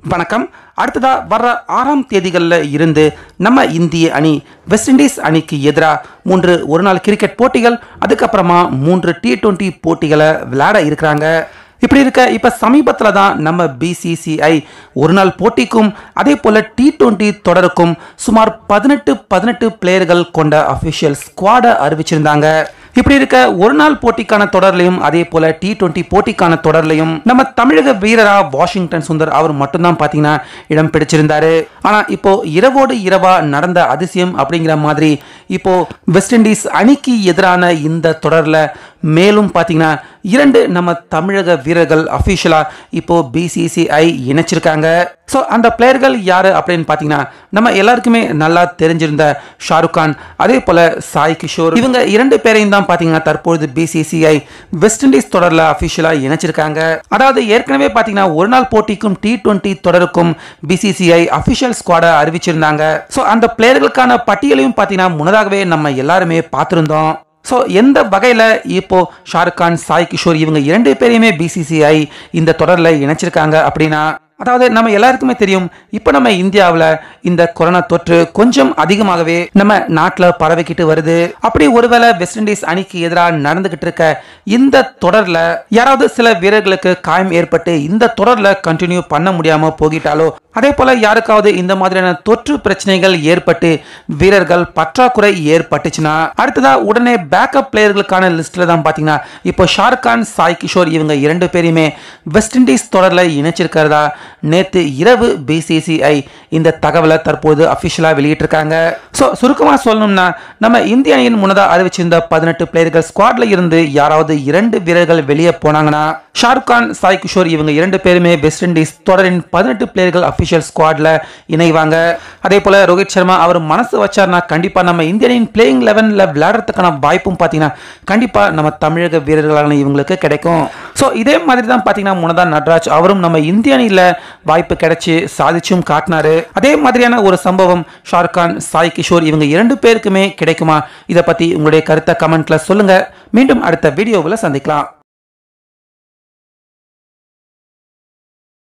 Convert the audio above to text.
வணக்கம் அடுத்ததா வர்ற ஆறாம் தேதிகளில் இருந்து நம்ம இந்திய அணி வெஸ்ட் இண்டீஸ் அணிக்கு எதிராக மூன்று ஒரு நாள் கிரிக்கெட் போட்டிகள் அதுக்கப்புறமா மூன்று டி டுவெண்ட்டி போட்டிகளை விளையாட இருக்கிறாங்க இப்படி இருக்க இப்ப சமீபத்துல தான் நம்ம பிசிசிஐ ஒரு நாள் போட்டிக்கும் அதே போல டி டுவெண்ட்டி தொடருக்கும் சுமார் பதினெட்டு பதினெட்டு பிளேயர்கள் கொண்ட அபிஷியல் ஸ்குவாடை அறிவிச்சிருந்தாங்க இப்படி இருக்க ஒரு நாள் போட்டிக்கான தொடர்லையும் அதே போல டி டுவெண்ட்டி போட்டிக்கான தொடர்லையும் நம்ம தமிழக வீரரா வாஷிங்டன் சுந்தர் அவர் மட்டும்தான் பாத்தீங்கன்னா இடம் பிடிச்சிருந்தாரு ஆனா இப்போ இரவோடு இரவா நடந்த அதிசயம் அப்படிங்கிற மாதிரி இப்போ வெஸ்ட் இண்டீஸ் அணிக்கு எதிரான இந்த தொடர்ல மேலும் பாத்தீங்கன்னா இரண்டு நம்ம தமிழக வீரர்கள் அஃபிஷியலா இப்போ பிசிசிஐ இணைச்சிருக்காங்க ஸோ அந்த பிளேயர்கள் யாரு அப்படின்னு பார்த்தீங்கன்னா நம்ம எல்லாருக்குமே நல்லா தெரிஞ்சிருந்த ஷாருக் கான் அதே போல சாய் கிஷோர் இவங்க இரண்டு பேரையும் தான் பார்த்தீங்கன்னா தற்பொழுது பிசிசிஐ வெஸ்ட் இண்டீஸ் தொடரில் அஃபிஷியலாக இணைச்சிருக்காங்க அதாவது ஏற்கனவே பார்த்தீங்கன்னா ஒரு நாள் போட்டிக்கும் டி டுவெண்ட்டி தொடருக்கும் பிசிசிஐ அஃபிஷியல் ஸ்குவாடை அறிவிச்சிருந்தாங்க ஸோ அந்த பிளேயர்களுக்கான பட்டியலையும் பார்த்தீங்கன்னா முன்னதாகவே நம்ம எல்லாருமே பார்த்துருந்தோம் ஸோ எந்த வகையில் இப்போ ஷாருக் கான் சாய் கிஷோர் இவங்க இரண்டு பேரையுமே பிசிசிஐ இந்த தொடரில் இணைச்சிருக்காங்க அப்படின்னா அதாவது நம்ம எல்லாருக்குமே தெரியும் இப்போ நம்ம இந்தியாவில் இந்த கொரோனா தொற்று கொஞ்சம் அதிகமாகவே நம்ம நாட்டில் பரவிக்கிட்டு வருது அப்படி ஒருவேளை வெஸ்ட் இண்டீஸ் அணிக்கு எதிராக நடந்துகிட்டு இருக்க இந்த தொடரில் யாராவது சில வீரர்களுக்கு காயம் ஏற்பட்டு இந்த தொடரில் கண்டினியூ பண்ண முடியாம போகிட்டாலோ அதே போல யாருக்காவது இந்த மாதிரியான தொற்று பிரச்சனைகள் ஏற்பட்டு வீரர்கள் பற்றாக்குறை ஏற்பட்டுச்சுன்னா அடுத்ததா உடனே பேக்கப் பிளேயர்களுக்கான லிஸ்ட்ல தான் பாத்தீங்கன்னா இப்போ ஷாருக் கான் சாய் கிஷோர் இவங்க இரண்டு பேரையுமே வெஸ்ட் இண்டீஸ் தொடர்ல இணைச்சிருக்கிறதா நேத்து இரவு பிசிசிஐ இந்த தகவலை தற்போது அபிஷியலா வெளியிட்டிருக்காங்க ஸோ சுருக்கமா சொல்லணும்னா நம்ம இந்திய அணியின் முன்னதா அறிவிச்சிருந்த பதினெட்டு பிளேயர்கள் ஸ்குவாட்ல இருந்து யாராவது இரண்டு வீரர்கள் வெளியே போனாங்கன்னா ஷாருக் கான் சாய் கிஷோர் இவங்க இரண்டு பேருமே வெஸ்ட் இண்டீஸ் தொடரின் பதினெட்டு பிளேயர்கள் அபிஷியல் ஸ்குவாட்ல இணைவாங்க அதே போல ரோஹித் சர்மா அவர் மனசு வச்சார்னா கண்டிப்பா நம்ம இந்திய அணியின் பிளேயிங் லெவன்ல விளையாடுறதுக்கான வாய்ப்பும் பாத்தீங்கன்னா கண்டிப்பா நம்ம தமிழக வீரர்களான இவங்களுக்கு கிடைக்கும் ஸோ இதே மாதிரி தான் பாத்தீங்கன்னா முன்னதா நட்ராஜ் அவரும் நம்ம இந்திய அணியில வாய்ப்பு கிடைச்சு சாதிச்சும் காட்டினாரு அதே மாதிரியான ஒரு சம்பவம் ஷாருக் கான் சாய் கிஷோர் இவங்க இரண்டு பேருக்குமே கிடைக்குமா இதை பத்தி உங்களுடைய கருத்தை கமெண்ட்ல சொல்லுங்க மீண்டும் அடுத்த வீடியோவில் சந்திக்கலாம்